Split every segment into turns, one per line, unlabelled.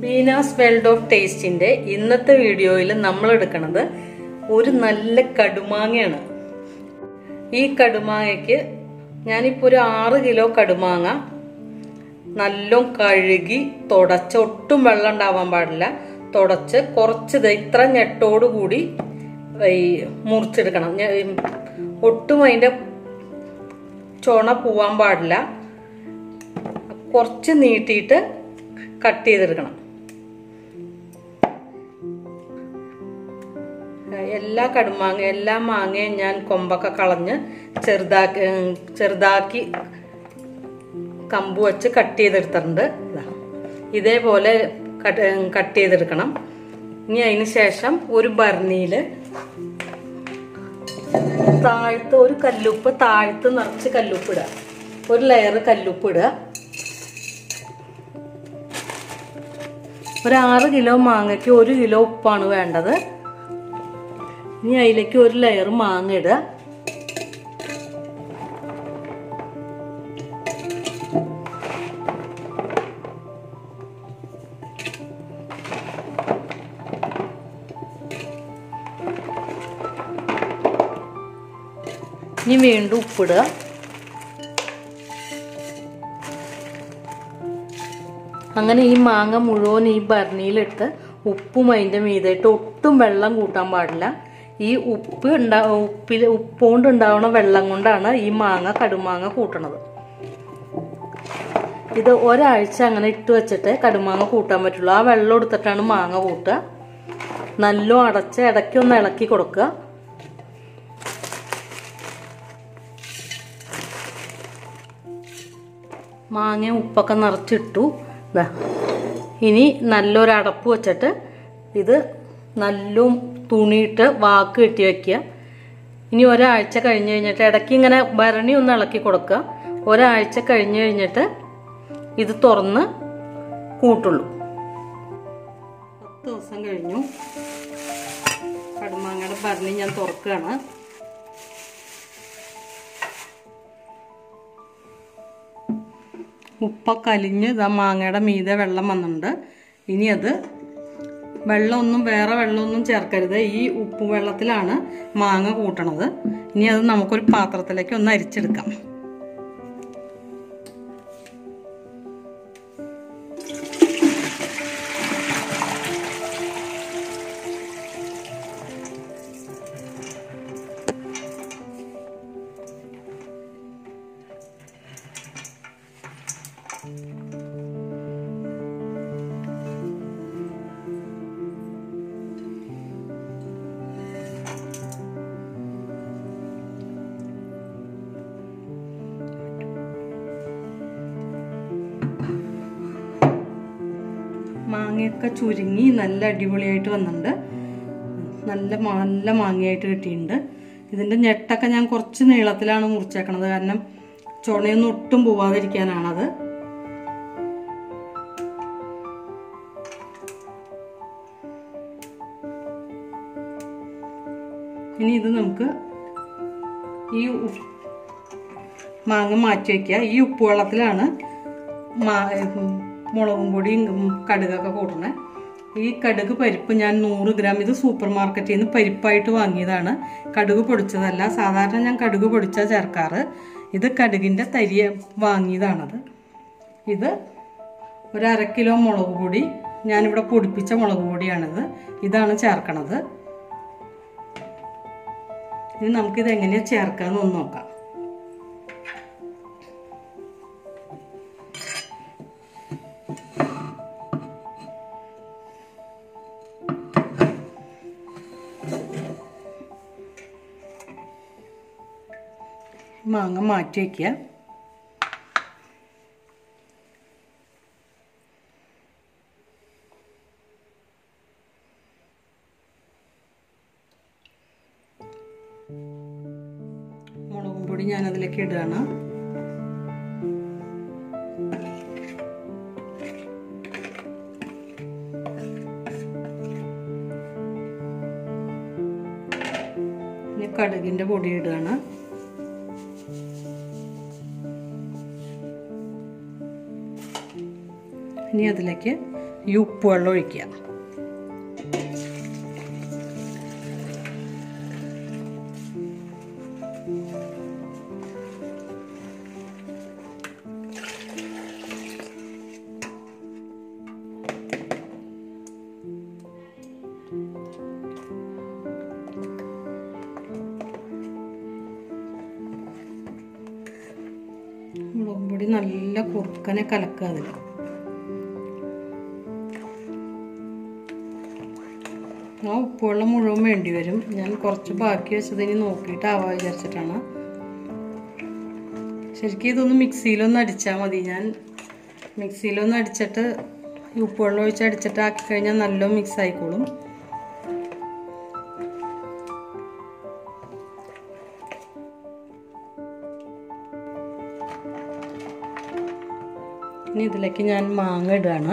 വീനാസ് world of ടേസ്റ്റിന്റെ ഇന്നത്തെ വീഡിയോയിൽ നമ്മൾ എടുക്കുന്നത് ഒരു നല്ല കടുമാങ്ങയാണ് ഈ കടുമാങ്ങയ്ക്ക് ഞാനിപ്പോൾ ഒരു ആറ് കിലോ കടുമാങ്ങ നല്ലോം കഴുകി തുടച്ച് ഒട്ടും വെള്ളം ഉണ്ടാവാൻ പാടില്ല തുടച്ച് കുറച്ച് ദേ ഇത്ര ഞെട്ടോടു കൂടി ഈ മുറിച്ചെടുക്കണം ഞ- ഈ ഒട്ടും അതിൻ്റെ ചുണ പോവാൻ പാടില്ല കുറച്ച് നീട്ടിയിട്ട് കട്ട് ചെയ്തെടുക്കണം എല്ലാ കടുമാങ്ങ എല്ലാ മാങ്ങയും ഞാൻ കൊമ്പൊക്കെ കളഞ്ഞ് ചെറുതാക്കി ഉം, ചെറുതാക്കി കമ്പ് വെച്ച് കട്ട് ചെയ്തെടുത്തിട്ടുണ്ട് ഇതാ. ഇതേപോലെ കട്ട് കട്ട് ചെയ്തെടുക്കണം ഇനി അതിന് ശേഷം ഒരു ബർണിയിൽ താഴത്ത് ഒരു കല്ലുപ്പ് താഴത്ത് നിറച്ച് കല്ലുപ്പ് ഇടുക ഒരു ലെയർ കല്ലുപ്പ് ഇടുക ഒരു ആറ് കിലോ മാങ്ങയ്ക്ക് ഒരു കിലോ ഉപ്പാണ് വേണ്ടത് ഇനി അതിലേക്ക് ഒരു ലെയർ മാങ്ങ ഇടുക ഇനി വീണ്ടും ഉപ്പിടുക അങ്ങനെ ഈ മാങ്ങ മുഴുവൻ ഈ ഭരണിയിലിട്ട് ഉപ്പും അതിൻ്റെ മീതായിട്ട് ഒട്ടും വെള്ളം കൂട്ടാൻ പാടില്ല ഈ ഉപ്പ് ഉണ്ടാ ഉപ്പിൽ ഉപ്പുകൊണ്ട് ഉണ്ടാവുന്ന വെള്ളം കൊണ്ടാണ് ഈ മാങ്ങ കടുമാങ്ങ കൂട്ടണത് ഇത് ഒരാഴ്ച അങ്ങനെ ഇട്ട് വെച്ചിട്ട് കടുമാങ്ങ കൂട്ടാൻ പറ്റുള്ളൂ ആ വെള്ളം എടുത്തിട്ടാണ് മാങ്ങ കൂട്ടുക നല്ലോ അടച്ച് ഇടയ്ക്ക് ഒന്ന് ഇളക്കി കൊടുക്കുക മാങ്ങ ഉപ്പൊക്കെ നിറച്ചിട്ടു ദാ ഇനി നല്ലൊരു അടപ്പ് വെച്ചിട്ട് ഇത് നല്ലും തുണിയിട്ട് വാക്ക് കെട്ടി വയ്ക്കുക ഇനി ഒരാഴ്ച കഴിഞ്ഞ് കഴിഞ്ഞിട്ട് ഇടയ്ക്ക് ഇങ്ങനെ ഭരണി ഒന്ന് ഇളക്കി കൊടുക്കുക ഒരാഴ്ച കഴിഞ്ഞ് കഴിഞ്ഞിട്ട് ഇത് തുറന്ന് കൂട്ടുള്ളൂ പത്ത് ദിവസം കഴിഞ്ഞു കടുമാങ്ങയുടെ ഭരണി ഞാൻ തുറക്കുകയാണ് ഉപ്പൊക്കെ അലിഞ്ഞ് ഇതാ മാങ്ങയുടെ മീതെ വെള്ളം വന്നിട്ടുണ്ട് ഇനി അത് വെള്ളമൊന്നും വേറെ വെള്ളമൊന്നും ചേർക്കരുത് ഈ ഉപ്പ് വെള്ളത്തിലാണ് മാങ്ങ കൂട്ടണത് ഇനി അത് നമുക്കൊരു പാത്രത്തിലേക്ക് ഒന്ന് അരിച്ചെടുക്കാം മാങ്ങയൊക്കെ ചുരുങ്ങി നല്ല അടിപൊളിയായിട്ട് വന്നിട്ടുണ്ട് നല്ല മാ- നല്ല മാങ്ങയായിട്ട് കിട്ടിയിട്ടുണ്ട് ഇതിൻ്റെ ഞെട്ടൊക്കെ ഞാൻ കുറച്ച് നീളത്തിലാണ് മുറിച്ചേക്കണത് കാരണം ചുണയൊന്നും ഒട്ടും പോവാതിരിക്കാനാണത് ഇനി ഇത് നമുക്ക് ഈ ഉപ്പ് മാങ്ങ മാറ്റി വയ്ക്കുക ഈ ഉപ്പ് വെള്ളത്തിലാണ് മാ ഉം, മുളകും പൊടിയും ഉം, കടുകൊക്കെ കൂട്ടണേ ഈ കടുക് പരിപ്പ് ഞാൻ നൂറ് ഗ്രാം ഇത് സൂപ്പർ മാർക്കറ്റിൽ നിന്ന് പരിപ്പായിട്ട് വാങ്ങിയതാണ് കടുക് പൊടിച്ചതല്ല സാധാരണ ഞാൻ കടുക് പൊടിച്ചാൽ ചേർക്കാറ് ഇത് കടുകിൻ്റെ തരി വാങ്ങിയതാണത് ഇത് ഒരു അര കിലോ മുളക് പൊടി ഞാനിവിടെ പൊടിപ്പിച്ച മുളക് പൊടിയാണിത് ഇതാണ് ചേർക്കണത് ഇനി നമുക്കിത് എങ്ങനെയാണ് ചേർക്കാമെന്ന് ഒന്ന് നോക്കാം മാങ്ങ മാറ്റി വയ്ക്കുക മുളകും പൊടി ഞാൻ അതിലേക്ക് ഇടുകയാണ് ഇനി കടുകിൻ്റെ പൊടി ഇടുകയാണ് ഇനി അതിലേക്ക് ഈ ഉപ്പുവെള്ളം ഒഴിക്കുക മുളക് പൊടി നല്ല കുറുക്കനെ കലക്കുക അതിൽ ആ ഉപ്പുവെള്ളം മുഴുവൻ വേണ്ടി വരും ഞാൻ കുറച്ച് ബാക്കി വെച്ചത് ഇനി നോക്കിയിട്ടാവാ വിചാരിച്ചിട്ടാണ് ശരിക്കും ഇതൊന്ന് മിക്സിയിലൊന്ന് അടിച്ചാൽ മതി ഞാൻ മിക്സിയിലൊന്ന് അടിച്ചിട്ട് ഈ ഉപ്പുവെള്ളം ഒഴിച്ച് അടിച്ചിട്ട് ആക്കി കഴിഞ്ഞാൽ നല്ല മിക്സ് ആയിക്കോളും ഇനി ഇതിലേക്ക് ഞാൻ മാങ്ങ ഇടുകയാണ്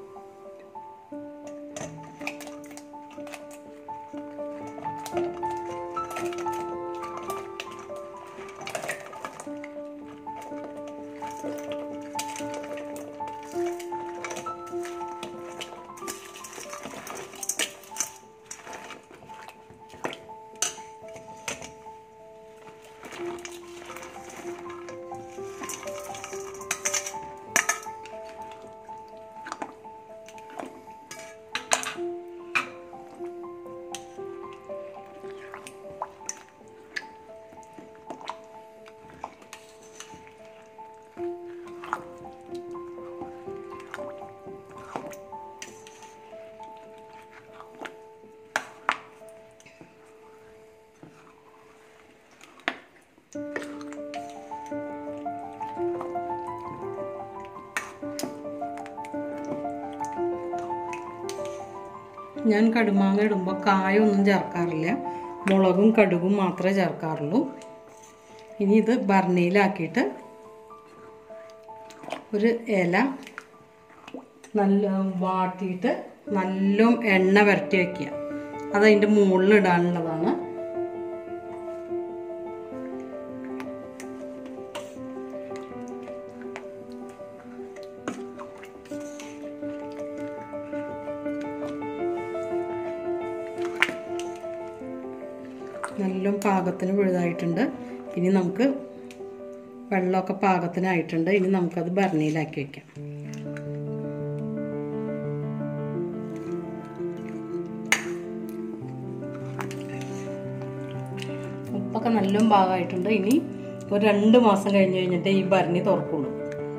ഞാൻ കടുമാങ്ങ ഇടുമ്പോൾ കായൊന്നും ചേർക്കാറില്ല മുളകും കടുകും മാത്രമേ ചേർക്കാറുള്ളൂ ഇനി ഇത് ഭരണിയിലാക്കിയിട്ട് ഒരു ഇല നല്ല വാട്ടിയിട്ട് നല്ല എണ്ണ വരട്ടി വയ്ക്കുക അതതിൻ്റെ മുകളിൽ ഇടാനുള്ളതാണ് നല്ല പാകത്തിന് വലുതായിട്ടുണ്ട് ഇനി നമുക്ക് വെള്ളമൊക്കെ പാകത്തിനായിട്ടുണ്ട് ഇനി നമുക്കത് ഭരണിയിലാക്കി വെക്കാം ഉപ്പൊക്കെ നല്ല പാകമായിട്ടുണ്ട് ഇനി ഒരു രണ്ട് മാസം കഴിഞ്ഞ് കഴിഞ്ഞിട്ട് ഈ ഭരണി തുറക്കുള്ളൂ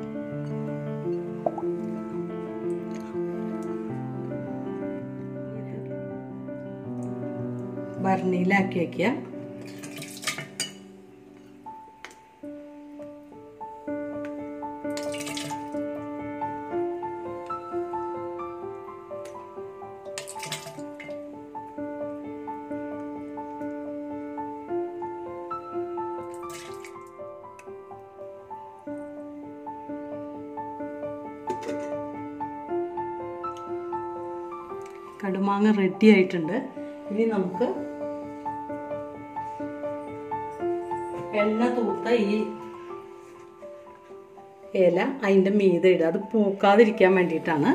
ഭരണിയിലാക്കി വയ്ക്കുക കടുമാങ്ങ റെഡി ആയിട്ടുണ്ട് ഇനി നമുക്ക് എണ്ണ തൂത്ത ഈ ഇല അതിൻ്റെ മീതെ ഇടുക അത് പൂക്കാതിരിക്കാൻ വേണ്ടിയിട്ടാണ്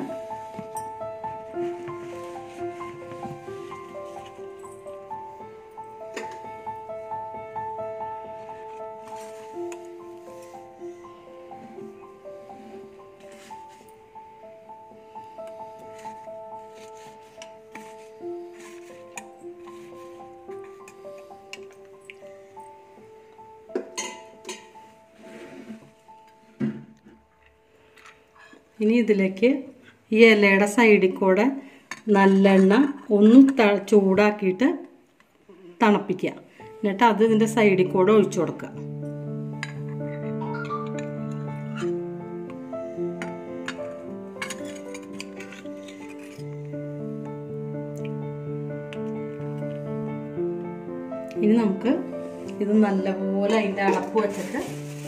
ഇനി ഇതിലേക്ക് ഈ ഇലയുടെ സൈഡിൽ കൂടെ നല്ലെണ്ണ ഒന്ന് ത ചൂടാക്കിയിട്ട് തണുപ്പിക്കുക എന്നിട്ട് അത് ഇതിൻ്റെ സൈഡിൽ കൂടെ ഒഴിച്ചു കൊടുക്കുക ഇനി നമുക്ക് ഇത് നല്ലപോലെ അതിൻ്റെ അടപ്പ് വെച്ചിട്ട്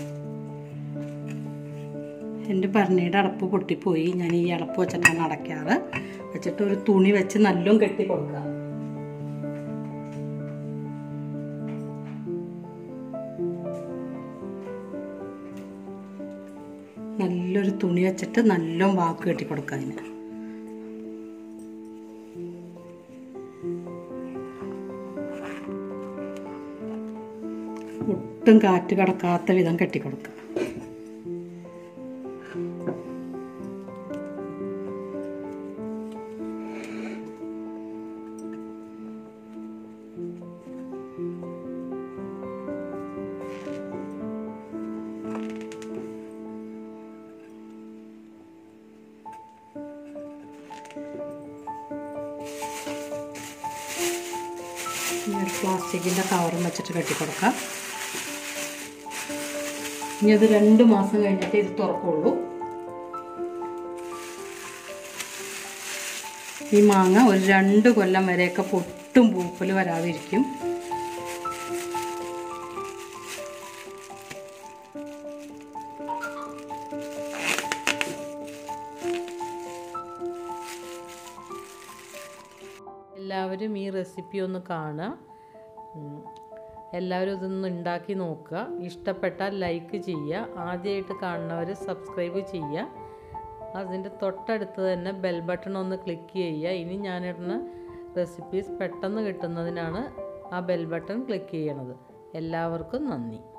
എൻ്റെ ഭരണിയുടെ അടപ്പ് പൊട്ടിപ്പോയി ഞാൻ ഈ അടപ്പ് വെച്ചിട്ടാണ് അടയ്ക്കാറ് വെച്ചിട്ട് ഒരു തുണി വെച്ച് നല്ലോണം കെട്ടി കൊടുക്കുക നല്ലൊരു തുണി വെച്ചിട്ട് നല്ലോണം വാക്ക് കെട്ടി കൊടുക്കുക അതിന് ഒട്ടും കാറ്റ് കടക്കാത്ത വിധം കെട്ടിക്കൊടുക്കുക ഇനി ഒരു പ്ലാസ്റ്റിക്കിൻ്റെ കവറും വെച്ചിട്ട് കെട്ടിക്കൊടുക്കാം ഇനി അത് രണ്ട് മാസം കഴിഞ്ഞിട്ട് ഇത് തുറക്കുള്ളൂ ഈ മാങ്ങ ഒരു രണ്ട് കൊല്ലം വരെയൊക്കെ പൊട്ടും പൂപ്പൽ വരാതിരിക്കും എല്ലാവരും ഈ റെസിപ്പി ഒന്ന് കാണുക ഉം. എല്ലാവരും ഇതൊന്ന് ഉണ്ടാക്കി നോക്കുക ഇഷ്ടപ്പെട്ടാൽ ലൈക്ക് ചെയ്യുക ആദ്യമായിട്ട് കാണുന്നവർ സബ്സ്ക്രൈബ് ചെയ്യുക അതിൻ്റെ തൊട്ടടുത്ത് തന്നെ ബെൽ ബട്ടൺ ഒന്ന് ക്ലിക്ക് ചെയ്യുക ഇനി ഞാനിടുന്ന റെസിപ്പീസ് പെട്ടെന്ന് കിട്ടുന്നതിനാണ് ആ ബെൽ ബട്ടൺ ക്ലിക്ക് ചെയ്യണത് എല്ലാവർക്കും നന്ദി